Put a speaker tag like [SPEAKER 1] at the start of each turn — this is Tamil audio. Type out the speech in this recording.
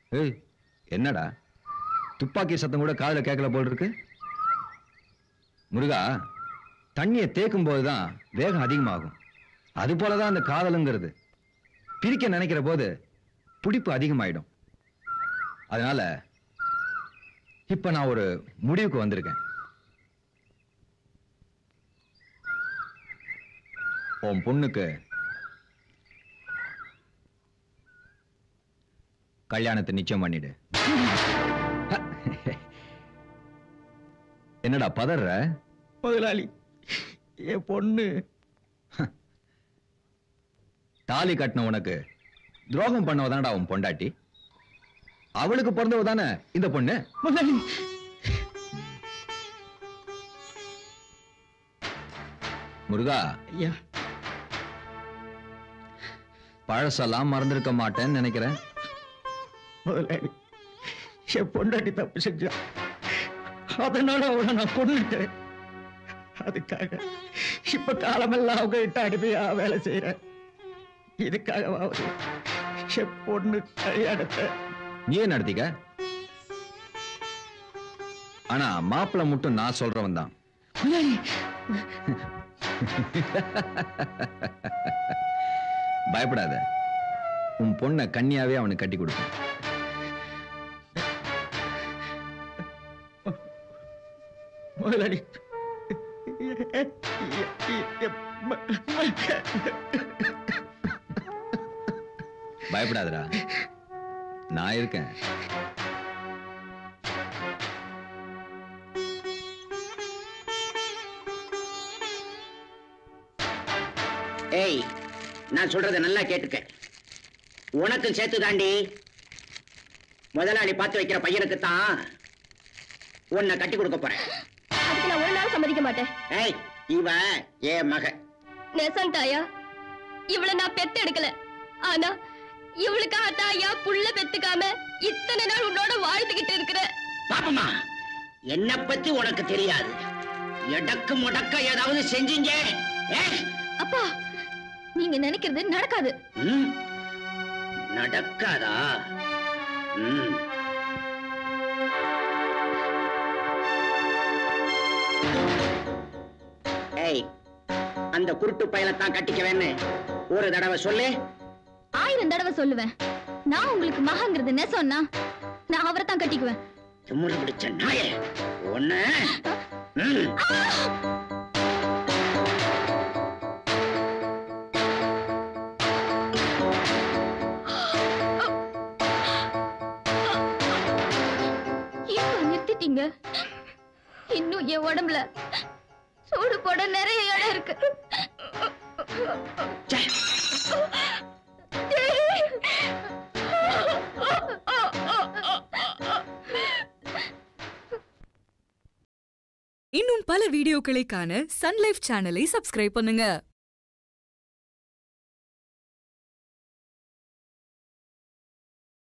[SPEAKER 1] ஏய் என்னடா துப்பாக்கி சத்தம் கூட காதுல கேட்கல போல் இருக்கு முருகா தண்ணியை தேக்கும் போதுதான் வேகம் அதிகமாகும் அது போலதான் அந்த காதலுங்கிறது பிரிக்க நினைக்கிற போது பிடிப்பு அதிகமாயிடும் அதனால இப்ப நான் ஒரு முடிவுக்கு வந்திருக்கேன் உன் பொண்ணுக்கு கல்யாணத்தை நிச்சயம் பண்ணிடு என்னடா பதற
[SPEAKER 2] முதலாளி என் பொண்ணு
[SPEAKER 1] தாலி கட்டின உனக்கு துரோகம் பண்ணவதானடா உன் பொண்டாட்டி அவளுக்கு பிறந்தவ தானே இந்த பொண்ணு
[SPEAKER 2] முதலாளி
[SPEAKER 1] முருகா
[SPEAKER 2] ஐயா
[SPEAKER 1] பழசெல்லாம் மறந்திருக்க மாட்டேன்னு நினைக்கிறேன்
[SPEAKER 2] முதலாளி என் பொண்டாட்டி தப்பு செஞ்சா அதனால அவளை நான் கொண்டுட்டேன் அதுக்காக இப்ப காலமெல்லாம் அவங்க கிட்ட அடிமையா வேலை செய்யறேன் இதுக்காகவாவது என் பொண்ணு கல்யாணத்தை
[SPEAKER 1] நீயே நடத்திக்க ஆனா மாப்பிள்ளை மட்டும் நான் சொல்றவன் தான்
[SPEAKER 2] முதலாளி
[SPEAKER 1] பயப்படாத உன் பொண்ணை கன்னியாவே அவனுக்கு கட்டி கொடுப்பேன்
[SPEAKER 2] முதலாளி
[SPEAKER 1] பயப்படாதடா நான் இருக்கேன்
[SPEAKER 3] ஏய் நான் சொல்றத நல்லா கேட்டுக்க உனக்கும் சேர்த்து தாண்டி முதலாளி பார்த்து வைக்கிற பையனுக்கு தான் உன்னை கட்டி கொடுக்க போறேன்
[SPEAKER 4] அதுக்கு நான் ஒரு நாள் சம்மதிக்க மாட்டேன்
[SPEAKER 3] ஏய் இவ என் மக
[SPEAKER 4] நெசம் தாயா இவள நான் பெத்து எடுக்கல ஆனா இவளுக்காக தாயா புள்ள பெத்துக்காம இத்தனை நாள் உன்னோட வாழ்த்துக்கிட்டு இருக்கிற
[SPEAKER 3] பாப்பமா என்ன பத்தி உனக்கு தெரியாது எடக்கு முடக்க ஏதாவது செஞ்சீங்க ஏய்,
[SPEAKER 4] அப்பா நீங்க நினைக்கிறது நடக்காது
[SPEAKER 3] ம், நடக்காதா ம் ஏய் அந்த குருட்டு பயலத்தான் கட்டிக்கவேன்னு ஒரு தடவை சொல்லு
[SPEAKER 4] ஆயிரம் தடவை சொல்லுவேன் நான் உங்களுக்கு மகங்கிறது நெசம்னா நான் அவரை தான் கட்டிக்குவேன்
[SPEAKER 3] திமுரு பிடிச்ச நாயே ஒண்ணு ம்.
[SPEAKER 4] ஏன் நிறுத்திட்டீங்க இன்னும் என் உடம்புல சூடு போட நிறைய இடம் இருக்கு
[SPEAKER 3] ச்சே.
[SPEAKER 5] இன்னும் பல வீடியோக்களை காண சன்லைஃப் சேனலை சப்ஸ்கிரைப் பண்ணுங்க